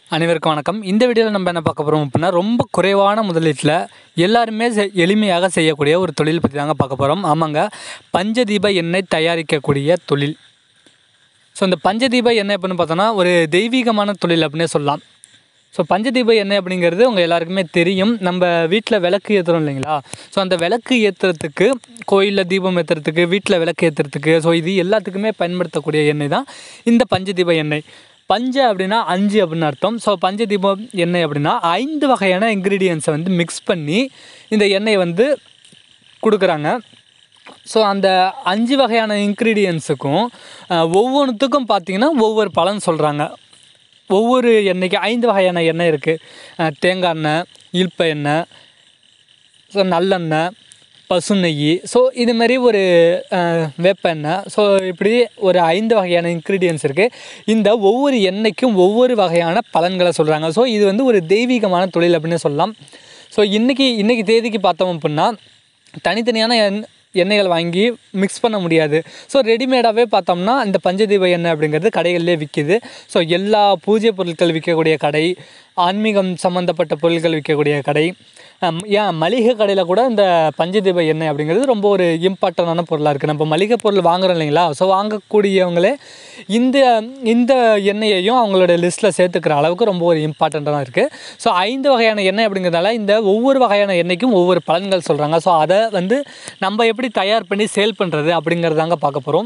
அனைவருக்கும் வணக்கம் இந்த வீடியோவில் நம்ம என்ன பார்க்க போகிறோம் அப்படின்னா ரொம்ப குறைவான முதலீட்டில் எல்லாருமே செ- எளிமையாக செய்யக்கூடிய ஒரு தொழில் பற்றி தாங்க பார்க்க போகிறோம் ஆமாங்க பஞ்சதீப எண்ணெய் தயாரிக்கக்கூடிய தொழில் ஸோ இந்த பஞ்சதீப எண்ணெய் அப்படின்னு பார்த்தோன்னா ஒரு தெய்வீகமான தொழில் அப்படின்னே சொல்லலாம் ஸோ பஞ்சதீப எண்ணெய் அப்படிங்கிறது உங்கள் எல்லாருக்குமே தெரியும் நம்ம வீட்டில் விளக்கு ஏற்றுறோம் இல்லைங்களா ஸோ அந்த விளக்கு ஏற்றுறதுக்கு கோயிலில் தீபம் ஏற்றுறதுக்கு வீட்டில் விளக்கு ஏற்றுறதுக்கு ஸோ இது எல்லாத்துக்குமே பயன்படுத்தக்கூடிய எண்ணெய் தான் இந்த பஞ்சதீப எண்ணெய் பஞ்ச அப்படின்னா அஞ்சு அப்படின்னு அர்த்தம் ஸோ பஞ்சதீபம் எண்ணெய் அப்படின்னா ஐந்து வகையான இன்க்ரீடியன்ஸை வந்து மிக்ஸ் பண்ணி இந்த எண்ணெயை வந்து கொடுக்குறாங்க ஸோ அந்த அஞ்சு வகையான இன்க்ரீடியன்ஸுக்கும் ஒவ்வொன்றுத்துக்கும் பார்த்தீங்கன்னா ஒவ்வொரு பலன் சொல்கிறாங்க ஒவ்வொரு எண்ணெய்க்கு ஐந்து வகையான எண்ணெய் இருக்குது தேங்காய் எண்ணெய் இல்ப்ப எண்ணெய் ஸோ நல்லெண்ணெய் பசு நெய் ஸோ இது மாதிரி ஒரு அஹ், வேப்பெண்ணெய் ஸோ இப்படி ஒரு ஐந்து வகையான இன்க்ரீடியன்ஸ் இருக்குது இந்த ஒவ்வொரு எண்ணெய்க்கும் ஒவ்வொரு வகையான பலன்களை சொல்கிறாங்க ஸோ இது வந்து ஒரு தெய்வீகமான தொழில் அப்படின்னு சொல்லலாம் ஸோ இன்றைக்கி இன்றைக்கி தேதிக்கு பார்த்தோம் அப்படின்னா தனித்தனியான எண் எண்ணெய்கள் வாங்கி மிக்ஸ் பண்ண முடியாது ஸோ ரெடிமேடாகவே பார்த்தோம்னா இந்த பஞ்சதீப எண்ணெய் அப்படிங்கிறது கடைகளிலே விற்கிது ஸோ எல்லா பூஜை பொருட்கள் விற்கக்கூடிய கடை ஆன்மீகம் சம்மந்தப்பட்ட பொருட்கள் விற்கக்கூடிய கடை ஹம், ஏன் மளிகை கடையில் கூட இந்த பஞ்சதீப எண்ணெய் அப்படிங்கிறது ரொம்ப ஒரு இம்பார்ட்டண்டான பொருளாக இருக்குது நம்ம மளிகை பொருள் வாங்குறோம் இல்லைங்களா ஸோ வாங்கக்கூடியவங்களே இந்த இந்த எண்ணெயையும் அவங்களோட லிஸ்ட்டில் சேர்த்துக்கிற அளவுக்கு ரொம்ப ஒரு இம்பார்ட்டண்ட்டாக இருக்குது ஸோ ஐந்து வகையான எண்ணெய் அப்படிங்கிறதால இந்த ஒவ்வொரு வகையான எண்ணெய்க்கும் ஒவ்வொரு பலன்கள் சொல்கிறாங்க ஸோ அதை வந்து நம்ம எப்படி தயார் பண்ணி சேல் பண்ணுறது அப்படிங்கிறதாங்க பார்க்க போகிறோம்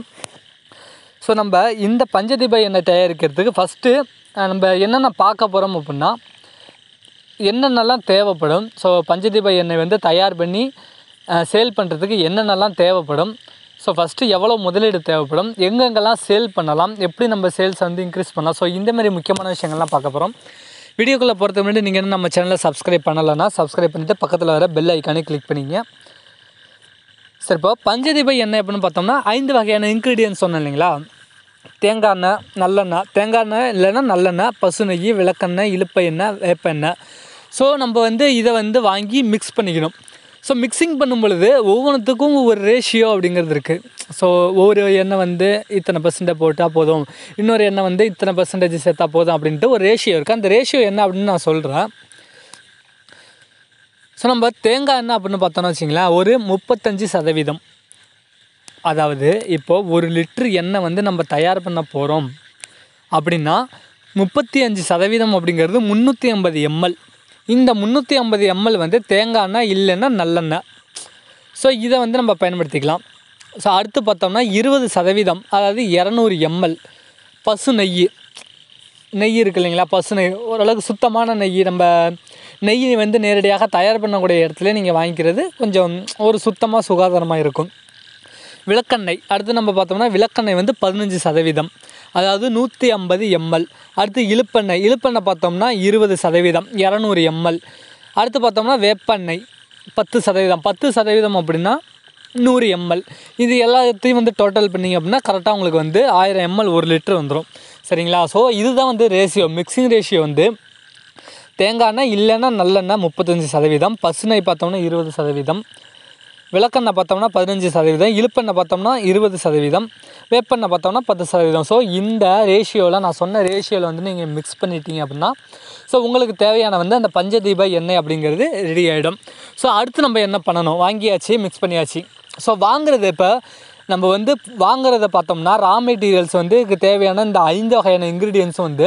ஸோ நம்ம இந்த பஞ்சதீப எண்ணெய் தயாரிக்கிறதுக்கு ஃபஸ்ட்டு நம்ம என்னென்ன பார்க்க போகிறோம் அப்படின்னா என்னென்னலாம் தேவைப்படும் ஸோ பஞ்சதீப எண்ணெய் வந்து தயார் பண்ணி சேல் பண்ணுறதுக்கு என்னென்னலாம் தேவைப்படும் ஸோ ஃபஸ்ட்டு எவ்வளோ முதலீடு தேவைப்படும் எங்கெங்கெல்லாம் சேல் பண்ணலாம் எப்படி நம்ம சேல்ஸ் வந்து இன்க்ரீஸ் பண்ணலாம் ஸோ இந்த மாதிரி முக்கியமான விஷயங்கள்லாம் பார்க்க போகிறோம் வீடியோக்குள்ளே போகிறதுக்கு முன்னாடி நீங்கள் இன்னும் நம்ம சேனலை சப்ஸ்கிரைப் பண்ணலைன்னா சப்ஸ்கிரைப் பண்ணிவிட்டு பக்கத்தில் வர பெல் ஐக்கானே கிளிக் பண்ணிங்க சரி இப்போ பஞ்சதீப எண்ணெய் அப்படின்னு பார்த்தோம்னா ஐந்து வகையான இன்க்ரீடியன்ஸ் சொன்னேன் இல்லைங்களா தேங்காய் எண்ணெய் நல்லெண்ணெய் தேங்காய் எண்ணெய் இல்லைன்னா நல்லெண்ணெய் பசு நெய் விளக்கெண்ணெய் இழுப்ப எண்ணெய் வேப்ப எண்ணெய் ஸோ நம்ம வந்து இதை வந்து வாங்கி மிக்ஸ் பண்ணிக்கணும் ஸோ மிக்சிங் பண்ணும் பொழுது ஒவ்வொன்றுத்துக்கும் ஒவ்வொரு ரேஷியோ அப்படிங்கிறது இருக்குது ஸோ ஒவ்வொரு எண்ணெய் வந்து இத்தனை பர்சன்டேஜ் போட்டால் போதும் இன்னொரு எண்ணெய் வந்து இத்தனை பர்சன்டேஜ் சேர்த்தா போதும் அப்படின்ட்டு ஒரு ரேஷியோ இருக்குது அந்த ரேஷியோ என்ன அப்படின்னு நான் சொல்கிறேன் ஸோ நம்ம தேங்காய் எண்ணெய் அப்படின்னு பார்த்தோம்னா வச்சிங்களேன் ஒரு முப்பத்தஞ்சு சதவீதம் அதாவது இப்போது ஒரு லிட்ரு எண்ணெய் வந்து நம்ம தயார் பண்ண போகிறோம் அப்படின்னா முப்பத்தி அஞ்சு சதவீதம் அப்படிங்கிறது முந்நூற்றி ஐம்பது எம்எல் இந்த முந்நூற்றி ஐம்பது எம்எல் வந்து தேங்காய் எண்ணெய் இல்லைன்னா நல்லெண்ணெய் ஸோ இதை வந்து நம்ம பயன்படுத்திக்கலாம் ஸோ அடுத்து பார்த்தோம்னா இருபது சதவீதம் அதாவது இரநூறு எம்எல் பசு நெய் நெய் இருக்கு இல்லைங்களா பசு நெய் ஓரளவுக்கு சுத்தமான நெய் நம்ம நெய் வந்து நேரடியாக தயார் பண்ணக்கூடிய இடத்துல நீங்கள் வாங்கிக்கிறது கொஞ்சம் ஒரு சுத்தமாக சுகாதாரமாக இருக்கும் விளக்கெண்ணெய் அடுத்து நம்ம பார்த்தோம்னா விளக்கெண்ணெய் வந்து பதினஞ்சு சதவீதம் அதாவது நூற்றி ஐம்பது எம்எல் அடுத்து இழுப்பெண்ணெய் இழுப்பெண்ணெய் பார்த்தோம்னா இருபது சதவீதம் இரநூறு எம்எல் அடுத்து பார்த்தோம்னா வேப்பெண்ணெய் பத்து சதவீதம் பத்து சதவீதம் அப்படின்னா நூறு எம்எல் இது எல்லாத்தையும் வந்து டோட்டல் பண்ணிங்க அப்படின்னா கரெக்டாக உங்களுக்கு வந்து ஆயிரம் எம்எல் ஒரு லிட்டர் வந்துடும் சரிங்களா ஸோ இதுதான் வந்து ரேஷியோ மிக்சிங் ரேஷியோ வந்து தேங்காய் எண்ணெய் இல்லைன்னா நல்லெண்ணெய் முப்பத்தஞ்சு சதவீதம் பசுநெய் பார்த்தோம்னா இருபது சதவீதம் விளக்கெண்ணெய் பார்த்தோம்னா பதினஞ்சு சதவீதம் இழுப்பெண்ணெய் பார்த்தோம்னா இருபது சதவீதம் வேப்பெண்ணெய் பார்த்தோம்னா பத்து சதவீதம் ஸோ இந்த ரேஷியோவில் நான் சொன்ன ரேஷியோவில் வந்து நீங்கள் மிக்ஸ் பண்ணிட்டீங்க அப்படின்னா ஸோ உங்களுக்கு தேவையான வந்து அந்த பஞ்சதீப எண்ணெய் அப்படிங்கிறது ரெடி ஆகிடும் ஸோ அடுத்து நம்ம என்ன பண்ணணும் வாங்கியாச்சு மிக்ஸ் பண்ணியாச்சு ஸோ வாங்குறது இப்போ நம்ம வந்து வாங்குறத பார்த்தோம்னா ரா மெட்டீரியல்ஸ் வந்து இதுக்கு தேவையான இந்த ஐந்து வகையான இன்க்ரீடியன்ஸும் வந்து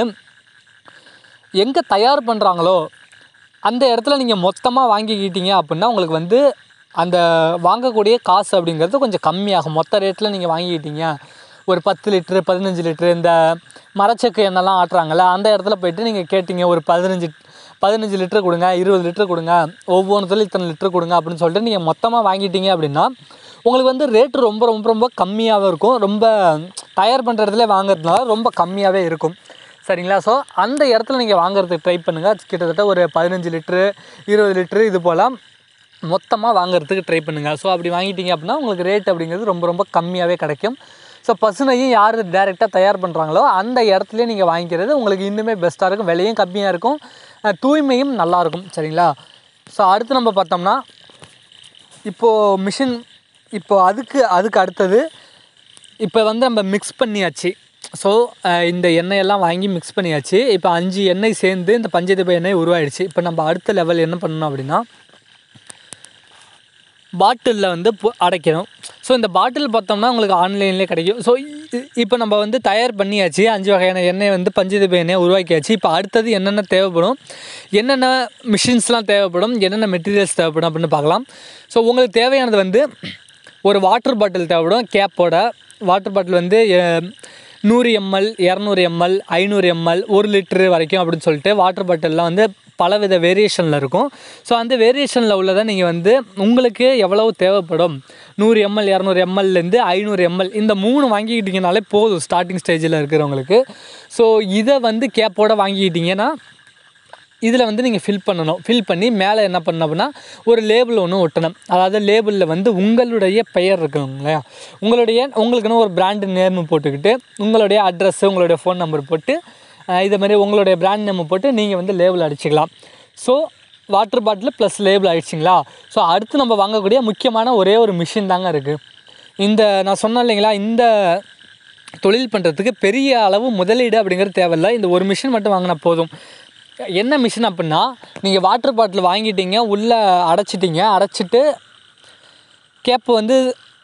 எங்கே தயார் பண்ணுறாங்களோ அந்த இடத்துல நீங்கள் மொத்தமாக வாங்கிக்கிட்டீங்க அப்படின்னா உங்களுக்கு வந்து அந்த வாங்கக்கூடிய காசு அப்படிங்கிறது கொஞ்சம் கம்மியாகும் மொத்த ரேட்டில் நீங்கள் வாங்கிக்கிட்டீங்க ஒரு பத்து லிட்ரு பதினஞ்சு லிட்ரு இந்த மரச்சக்கு எண்ணெய்லாம் ஆட்டுறாங்கல்ல அந்த இடத்துல போயிட்டு நீங்கள் கேட்டிங்க ஒரு பதினஞ்சு பதினஞ்சு லிட்டர் கொடுங்க இருபது லிட்டர் கொடுங்க ஒவ்வொன்றுத்துல இத்தனை லிட்டர் கொடுங்க அப்படின்னு சொல்லிட்டு நீங்கள் மொத்தமாக வாங்கிட்டீங்க அப்படின்னா உங்களுக்கு வந்து ரேட்டு ரொம்ப ரொம்ப ரொம்ப கம்மியாகவே இருக்கும் ரொம்ப தயார் பண்ணுற இடத்துல வாங்குறதுனால ரொம்ப கம்மியாகவே இருக்கும் சரிங்களா ஸோ அந்த இடத்துல நீங்கள் வாங்குறதுக்கு ட்ரை பண்ணுங்கள் கிட்டத்தட்ட ஒரு பதினஞ்சு லிட்ரு இருபது லிட்ரு இது போல் மொத்தமாக வாங்குறதுக்கு ட்ரை பண்ணுங்கள் ஸோ அப்படி வாங்கிட்டீங்க அப்படின்னா உங்களுக்கு ரேட் அப்படிங்கிறது ரொம்ப ரொம்ப கம்மியாகவே கிடைக்கும் ஸோ பசுனையும் யார் டேரெக்டாக தயார் பண்ணுறாங்களோ அந்த இடத்துலையே நீங்கள் வாங்கிக்கிறது உங்களுக்கு இன்னுமே பெஸ்ட்டாக இருக்கும் விலையும் கம்மியாக இருக்கும் அஹ் தூய்மையும் நல்லாயிருக்கும் சரிங்களா ஸோ அடுத்து நம்ம பார்த்தோம்னா இப்போது மிஷின் இப்போ அதுக்கு அதுக்கு அடுத்தது இப்போ வந்து நம்ம மிக்ஸ் பண்ணியாச்சு ஸோ இந்த எண்ணெயெல்லாம் வாங்கி மிக்ஸ் பண்ணியாச்சு இப்போ அஞ்சு எண்ணெய் சேர்ந்து இந்த பஞ்சதீப எண்ணெய் உருவாயிடுச்சு இப்போ நம்ம அடுத்த லெவல் என்ன பண்ணணும் அப்படின்னா பாட்டிலில் வந்து பு- அடைக்கணும் ஸோ இந்த பாட்டில் பார்த்தோம்னா உங்களுக்கு ஆன்லைன்லேயே கிடைக்கும் ஸோ இப்போ நம்ம வந்து தயார் பண்ணியாச்சு அஞ்சு வகையான எண்ணெய் வந்து பஞ்சதீப எண்ணெய் உருவாக்கியாச்சு இப்போ அடுத்தது என்னென்ன தேவைப்படும் என்னென்ன மிஷின்ஸ்லாம் தேவைப்படும் என்னென்ன மெட்டீரியல்ஸ் தேவைப்படும் அப்படின்னு பார்க்கலாம் ஸோ உங்களுக்கு தேவையானது வந்து ஒரு வாட்டர் பாட்டில் தேவைப்படும் கேப்போட வாட்டர் பாட்டில் வந்து அஹ், நூறு எம்எல் இரநூறு எம்எல் ஐநூறு எம்எல் ஒரு லிட்டரு வரைக்கும் அப்படின்னு சொல்லிட்டு வாட்டர் பாட்டில்லாம் வந்து பலவித வேரியேஷனில் இருக்கும் ஸோ அந்த வேரியேஷனில் உள்ளதை நீங்கள் வந்து உங்களுக்கு எவ்வளவு தேவைப்படும் நூறு எம்எல் இரநூறு எம்எல்லேருந்து ஐநூறு எம்எல் இந்த மூணு வாங்கிக்கிட்டிங்கனாலே போதும் ஸ்டார்டிங் ஸ்டேஜில் இருக்கிறவங்களுக்கு ஸோ இதை வந்து கேப்போட வாங்கிக்கிட்டிங்கன்னா இதில் வந்து நீங்கள் ஃபில் பண்ணணும் ஃபில் பண்ணி மேலே என்ன பண்ணணும் அப்படின்னா ஒரு லேபிள் ஒன்று ஒட்டணும் அதாவது லேபிளில் வந்து உங்களுடைய பெயர் இருக்குங்க இல்லையா உங்களுடைய உங்களுக்குன்னு ஒரு பிராண்டு நேம் போட்டுக்கிட்டு உங்களுடைய அட்ரஸ் உங்களுடைய ஃபோன் நம்பர் போட்டு அஹ், இதே மாதிரி உங்களுடைய பிராண்ட் நேம் போட்டு நீங்கள் வந்து லேபிள் அடிச்சுக்கலாம் so water bottle plus label அடிச்சிங்களா ஸோ அடுத்து நம்ம வாங்கக்கூடிய முக்கியமான ஒரே ஒரு மிஷின் தாங்க இருக்குது இந்த நான் சொன்னேன் இல்லைங்களா இந்த தொழில் பண்ணுறதுக்கு பெரிய அளவு முதலீடு அப்படிங்கிறது தேவையில்லை இந்த ஒரு மிஷின் மட்டும் வாங்கினா போதும் என்ன மிஷின் அப்படின்னா நீங்கள் வாட்டர் பாட்டில் வாங்கிட்டீங்க உள்ளே அடைச்சிட்டீங்க அடைச்சிட்டு கேப் வந்து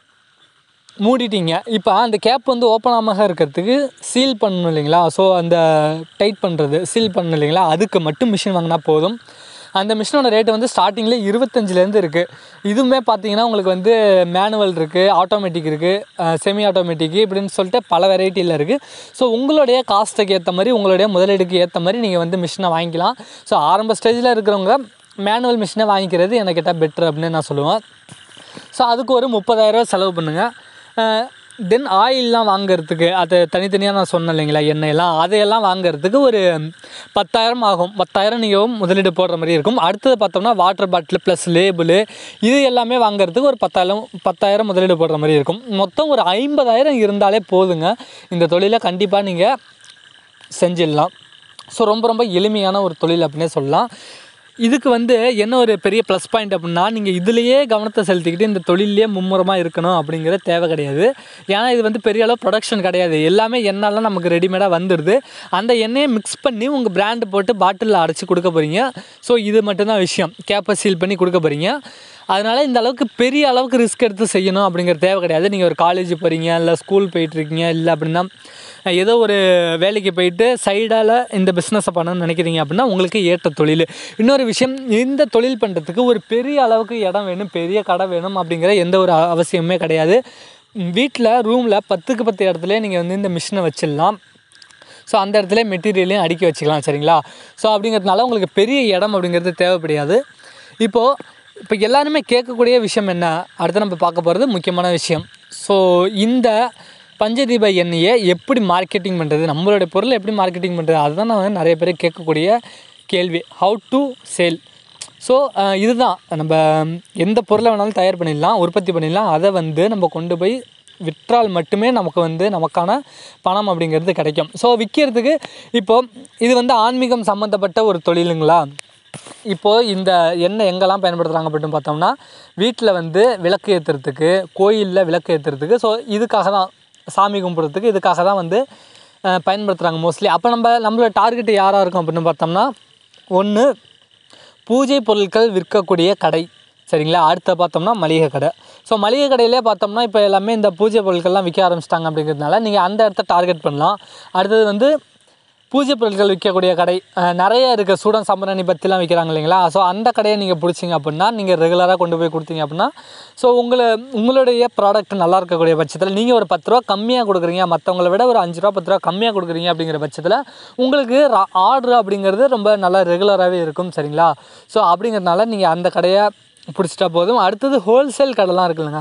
மூடிட்டீங்க இப்போ அந்த கேப் வந்து ஓப்பன் ஆகாம இருக்கிறதுக்கு சீல் பண்ணணும் இல்லைங்களா ஸோ அந்த டைட் பண்ணுறது சீல் பண்ணணும் இல்லைங்களா அதுக்கு மட்டும் மிஷின் வாங்கினா போதும் அந்த மிஷினோட ரேட்டு வந்து ஸ்டார்டிங்கில் இருபத்தஞ்சிலேருந்து இருக்குது இதுவுமே பார்த்தீங்கன்னா உங்களுக்கு வந்து மேனுவல் இருக்குது ஆட்டோமேட்டிக் இருக்குது செமி ஆட்டோமேட்டிக் இப்படின்னு சொல்லிட்டு பல வெரைட்டியில் இருக்குது ஸோ உங்களுடைய காஸ்ட்டுக்கு ஏற்ற மாதிரி உங்களுடைய முதலீடுக்கு ஏற்ற மாதிரி நீங்கள் வந்து மிஷினை வாங்கிக்கலாம் ஸோ ஆரம்ப ஸ்டேஜில் இருக்கிறவங்க மேனுவல் மிஷினை வாங்கிக்கிறது எனக்கு கேட்டால் பெட்ரு அப்படின்னு நான் சொல்லுவேன் ஸோ அதுக்கு ஒரு முப்பதாயிரரூவா செலவு பண்ணுங்கள் தென் ஆயில்லாம் வாங்குறதுக்கு அது தனித்தனியாக நான் சொன்னேன் இல்லைங்களா எண்ணெயெல்லாம் அதையெல்லாம் வாங்குறதுக்கு ஒரு பத்தாயிரம் ஆகும் பத்தாயிரம் நீங்கள் முதலீடு போடுற மாதிரி இருக்கும் அடுத்தது பார்த்தோம்னா வாட்டர் பாட்டில் ப்ளஸ் லேபிள் இது எல்லாமே வாங்குறதுக்கு ஒரு பத்தாயிரம் பத்தாயிரம் முதலீடு போடுற மாதிரி இருக்கும் மொத்தம் ஒரு ஐம்பதாயிரம் இருந்தாலே போதுங்க இந்த தொழிலை கண்டிப்பாக நீங்கள் செஞ்சிடலாம் ஸோ ரொம்ப ரொம்ப எளிமையான ஒரு தொழில் அப்படின்னே சொல்லலாம் இதுக்கு வந்து என்ன ஒரு பெரிய ப்ளஸ் பாயிண்ட் அப்படின்னா நீங்கள் இதுலேயே கவனத்தை செலுத்திக்கிட்டு இந்த தொழிலே மும்முரமாக இருக்கணும் அப்படிங்கிற தேவை கிடையாது ஏன்னா இது வந்து பெரிய அளவு ப்ரொடக்ஷன் கிடையாது எல்லாமே எண்ணெய்லாம் நமக்கு ரெடிமேடாக வந்துடுது அந்த எண்ணெயை மிக்ஸ் பண்ணி உங்கள் பிராண்டு போட்டு பாட்டிலில் அடைச்சி கொடுக்க போகிறீங்க ஸோ இது மட்டும்தான் விஷயம் கேப்பை சீல் பண்ணி கொடுக்க போகிறீங்க அதனால் இந்த அளவுக்கு பெரிய அளவுக்கு ரிஸ்க் எடுத்து செய்யணும் அப்படிங்கிற தேவை கிடையாது நீங்கள் ஒரு காலேஜ் போகிறீங்க இல்லை ஸ்கூல் போயிட்டுருக்கீங்க இல்லை அப்படின்னா ஏதோ ஒரு வேலைக்கு போயிட்டு சைடால் இந்த பிஸ்னஸை பண்ணணும்னு நினைக்கிறீங்க அப்படின்னா உங்களுக்கு ஏற்ற தொழில் இன்னொரு விஷயம் இந்த தொழில் பண்ணுறதுக்கு ஒரு பெரிய அளவுக்கு இடம் வேணும் பெரிய கடை வேணும் அப்படிங்கிற எந்த ஒரு அ- அவசியமே கிடையாது வீட்டில் ரூமில் பத்துக்கு பத்து இடத்துல நீங்கள் வந்து இந்த மிஷினை வச்சிடலாம் ஸோ அந்த இடத்துல மெட்டீரியலையும் அடுக்கி வச்சுக்கலாம் சரிங்களா ஸோ அப்படிங்கிறதுனால உங்களுக்கு பெரிய இடம் அப்படிங்கிறது தேவைப்படாது இப்போது இப்போ எல்லாருமே கேட்கக்கூடிய விஷயம் என்ன அடுத்து நம்ம பார்க்க போகிறது முக்கியமான விஷயம் ஸோ இந்த பஞ்சதீப எண்ணெயை எப்படி மார்க்கெட்டிங் பண்ணுறது நம்மளுடைய பொருளை எப்படி மார்க்கெட்டிங் பண்ணுறது அதுதான் நான் வந்து நிறைய பேர் கேட்கக்கூடிய கேள்வி ஹவு டு சேல் ஸோ இதுதான் நம்ம எந்த பொருளை வேணாலும் தயார் பண்ணிடலாம் உற்பத்தி பண்ணிடலாம் அதை வந்து நம்ம கொண்டு போய் விற்றால் மட்டுமே நமக்கு வந்து நமக்கான பணம் அப்படிங்கிறது கிடைக்கும் ஸோ விற்கிறதுக்கு இப்போது இது வந்து ஆன்மீகம் சம்மந்தப்பட்ட ஒரு தொழிலுங்களா இப்போது இந்த எண்ணெய் எங்கெல்லாம் பயன்படுத்துகிறாங்க அப்படின்னு பார்த்தோம்னா வீட்டில் வந்து விளக்கு ஏற்றுறதுக்கு கோயிலில் விளக்கு ஏற்றுறதுக்கு ஸோ இதுக்காக தான் சாமி கும்பிட்றதுக்கு இதுக்காக தான் வந்து அஹ், பயன்படுத்துகிறாங்க மோஸ்ட்லி அப்போ நம்ம நம்மளோட டார்கெட் யாராக இருக்கும் அப்படின்னு பார்த்தோம்னா ஒன்று பூஜை பொருட்கள் விற்கக்கூடிய கடை சரிங்களா அடுத்த பார்த்தோம்னா மளிகை கடை ஸோ மளிகை கடையிலே பார்த்தோம்னா இப்போ எல்லாமே இந்த பூஜை பொருட்கள்லாம் விற்க ஆரம்பிச்சிட்டாங்க அப்படிங்கிறதுனால நீங்கள் அந்த இடத்த டார்கெட் பண்ணலாம் அடுத்தது வந்து பூஜை பொருட்கள் விற்கக்கூடிய கடை அஹ், நிறைய இருக்குது சூடன் சம்பரணி பற்றிலாம் விற்கிறாங்க இல்லைங்களா ஸோ அந்த கடையை நீங்கள் பிடிச்சிங்க அப்படின்னா நீங்கள் ரெகுலராக கொண்டு போய் கொடுத்தீங்க அப்படின்னா ஸோ உங்களை உங்களுடைய ப்ராடக்ட் நல்லா இருக்கக்கூடிய பட்சத்தில் நீங்கள் ஒரு பத்து ரூபா கம்மியாக கொடுக்குறீங்க மற்றவங்கள விட ஒரு அஞ்சு ரூபா பத்து ரூபா கம்மியாக கொடுக்குறீங்க அப்படிங்கிற பட்சத்தில் உங்களுக்கு ஆர்டர் அப்படிங்கிறது ரொம்ப நல்லா ரெகுலராகவே இருக்கும் சரிங்களா ஸோ அப்படிங்கிறதுனால நீங்கள் அந்த கடையை பிடிச்சிட்டா போதும் அடுத்தது ஹோல்சேல் கடைலாம் இருக்குல்லங்க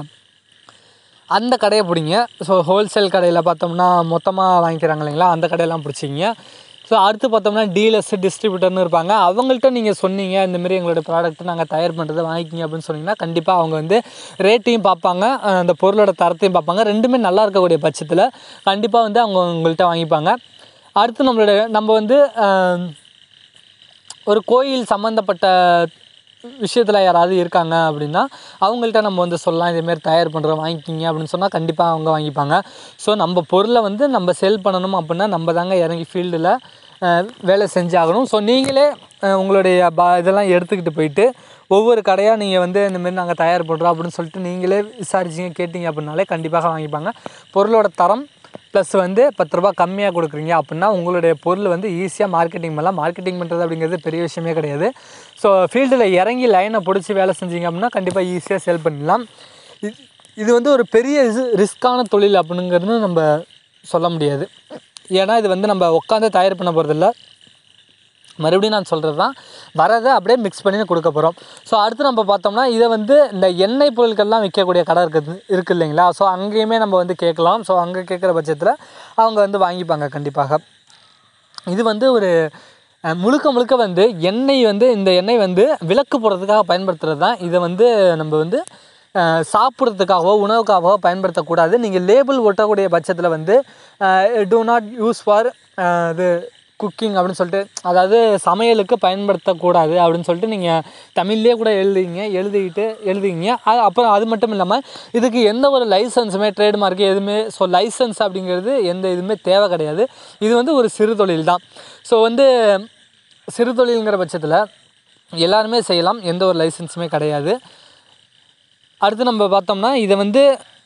அந்த கடையை பிடிங்க ஸோ ஹோல்சேல் கடையில் பார்த்தோம்னா மொத்தமாக வாங்கிக்கிறாங்க இல்லைங்களா அந்த கடையெல்லாம் பிடிச்சிங்க ஸோ அடுத்து பார்த்தோம்னா டீலர்ஸ் டிஸ்ட்ரிபியூட்டர்னு இருப்பாங்க அவங்கள்ட்ட நீங்கள் சொன்னீங்க இந்த மாதிரி எங்களோட ப்ராடக்ட் நாங்கள் தயார் பண்ணுறதை வாங்கிக்கிங்க அப்படின்னு சொன்னீங்கன்னா கண்டிப்பாக அவங்க வந்து ரேட்டையும் பார்ப்பாங்க அஹ் அந்த பொருளோட தரத்தையும் பார்ப்பாங்க ரெண்டுமே நல்லா இருக்கக்கூடிய பட்சத்தில் கண்டிப்பாக வந்து அவங்க உங்கள்கிட்ட வாங்கிப்பாங்க அடுத்து நம்மளோட நம்ம வந்து அஹ், ஒரு கோயில் சம்மந்தப்பட்ட விஷயத்தில் யாராவது இருக்காங்க அப்படின்னா அவங்கள்ட்ட நம்ம வந்து சொல்லலாம் இதேமாரி தயார் பண்ணுறோம் வாங்கிக்கிங்க அப்படின்னு சொன்னால் கண்டிப்பாக அவங்க வாங்கிப்பாங்க ஸோ நம்ம பொருளை வந்து நம்ம சேல் பண்ணணும் அப்படின்னா நம்ம தாங்க இறங்கி ஃபீல்டில் வேலை செஞ்சாகணும் ஸோ நீங்களே அஹ், உங்களுடைய பா இதெல்லாம் எடுத்துக்கிட்டு போயிட்டு ஒவ்வொரு கடையாக நீங்கள் வந்து இந்தமாரி நாங்கள் தயார் பண்ணுறோம் அப்படின்னு சொல்லிட்டு நீங்களே விசாரிச்சிங்க கேட்டிங்க அப்படின்னாலே கண்டிப்பாக வாங்கிப்பாங்க பொருளோட தரம் ப்ளஸ் வந்து பத்து ரூபா கம்மியாக கொடுக்குறீங்க அப்படின்னா உங்களுடைய பொருள் வந்து ஈஸியாக மார்க்கெட்டிங் பண்ணலாம் மார்க்கெட்டிங் பண்ணுறது அப்படிங்கிறது பெரிய விஷயமே கிடையாது ஸோ ஃபீல்டில் இறங்கி லைனை பிடிச்சி வேலை செஞ்சீங்க அப்படின்னா கண்டிப்பாக ஈஸியாக சேல் பண்ணிடலாம் இது இது வந்து ஒரு பெரிய ரிஸ்க்கான தொழில் அப்படிங்கிறது நம்ம சொல்ல முடியாது ஏன்னா இது வந்து நம்ம உட்காந்து தயார் பண்ண போகிறதில்ல மறுபடியும் நான் சொல்கிறது தான் வரதை அப்படியே மிக்ஸ் பண்ணி கொடுக்க போகிறோம் ஸோ அடுத்து நம்ம பார்த்தோம்னா இதை வந்து இந்த எண்ணெய் பொருட்கள்லாம் விற்கக்கூடிய கடை இருக்குது இருக்குது இல்லைங்களா ஸோ அங்கேயுமே நம்ம வந்து கேட்கலாம் ஸோ அங்கே கேட்குற பட்சத்தில் அவங்க வந்து வாங்கிப்பாங்க கண்டிப்பாக இது வந்து ஒரு அஹ், முழுக்க முழுக்க வந்து எண்ணெய் வந்து இந்த எண்ணெய் வந்து விளக்கு போடுறதுக்காக பயன்படுத்துகிறது தான் இதை வந்து நம்ம வந்து அஹ், சாப்பிட்றதுக்காகவோ உணவுக்காகவோ பயன்படுத்தக்கூடாது நீங்கள் லேபிள் ஒட்டக்கூடிய பட்சத்தில் வந்து டூ நாட் யூஸ் ஃபார் இது குக்கிங் அப்படின்னு சொல்லிட்டு அதாவது சமையலுக்கு பயன்படுத்தக்கூடாது அப்படின்னு சொல்லிட்டு நீங்கள் தமிழ்லேயே கூட எழுதிங்க எழுதிக்கிட்டு எழுதிங்க அது அப்புறம் அது மட்டும் இல்லாமல் இதுக்கு எந்த ஒரு லைசன்ஸுமே ட்ரேட்மார்க்கு எதுவுமே ஸோ லைசன்ஸ் அப்படிங்கிறது எந்த இதுவுமே தேவை கிடையாது இது வந்து ஒரு சிறு தொழில் தான் ஸோ வந்து சிறு தொழிலுங்கிற பட்சத்தில் எல்லாருமே செய்யலாம் எந்த ஒரு லைசன்ஸுமே கிடையாது அடுத்து நம்ம பார்த்தோம்னா இதை வந்து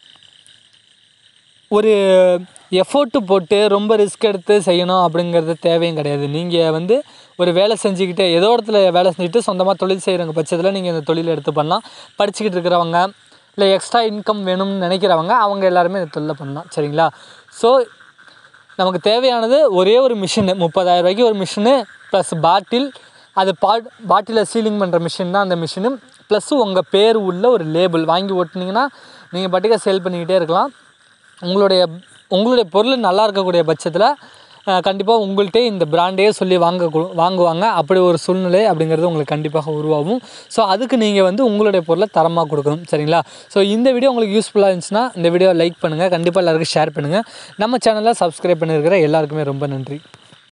ஒரு எஃபோர்ட்டு போட்டு ரொம்ப ரிஸ்க் எடுத்து செய்யணும் அப்படிங்கிறது தேவையும் கிடையாது நீங்கள் வந்து ஒரு வேலை செஞ்சுக்கிட்டு ஏதோ இடத்துல வேலை செஞ்சுட்டு சொந்தமாக தொழில் செய்கிறவங்க பட்சத்தில் நீங்கள் இந்த தொழிலை எடுத்து பண்ணலாம் படிச்சுக்கிட்டு இருக்கிறவங்க இல்லை எக்ஸ்ட்ரா இன்கம் வேணும்னு நினைக்கிறவங்க அவங்க எல்லாருமே இந்த தொழிலை பண்ணலாம் சரிங்களா ஸோ நமக்கு தேவையானது ஒரே ஒரு மிஷினு முப்பதாயிரம் ரூபாய்க்கு ஒரு மிஷினு ப்ளஸ் பாட்டில் அது பாட் பாட்டிலில் சீலிங் பண்ணுற மிஷின் தான் அந்த மிஷினு ப்ளஸ் உங்கள் பேர் உள்ள ஒரு லேபிள் வாங்கி ஓட்டுனீங்கன்னா நீங்கள் பாட்டுக்க சேல் பண்ணிக்கிட்டே இருக்கலாம் உங்களுடைய உங்களுடைய பொருள் நல்லா இருக்கக்கூடிய பட்சத்தில் கண்டிப்பாக உங்கள்கிட்ட இந்த பிராண்டே சொல்லி வாங்க கு- வாங்குவாங்க அப்படி ஒரு சூழ்நிலை அப்படிங்கிறது உங்களுக்கு கண்டிப்பாக உருவாகும் ஸோ அதுக்கு நீங்கள் வந்து உங்களுடைய பொருளை தரமாக கொடுக்கணும் சரிங்களா ஸோ இந்த வீடியோ உங்களுக்கு யூஸ்ஃபுல்லாக இருந்துச்சுன்னா இந்த வீடியோ லைக் பண்ணுங்கள் கண்டிப்பாக எல்லாருக்கும் ஷேர் பண்ணுங்கள் நம்ம சேனலை சப்ஸ்கிரைப் பண்ணியிருக்கிற எல்லாருக்குமே ரொம்ப நன்றி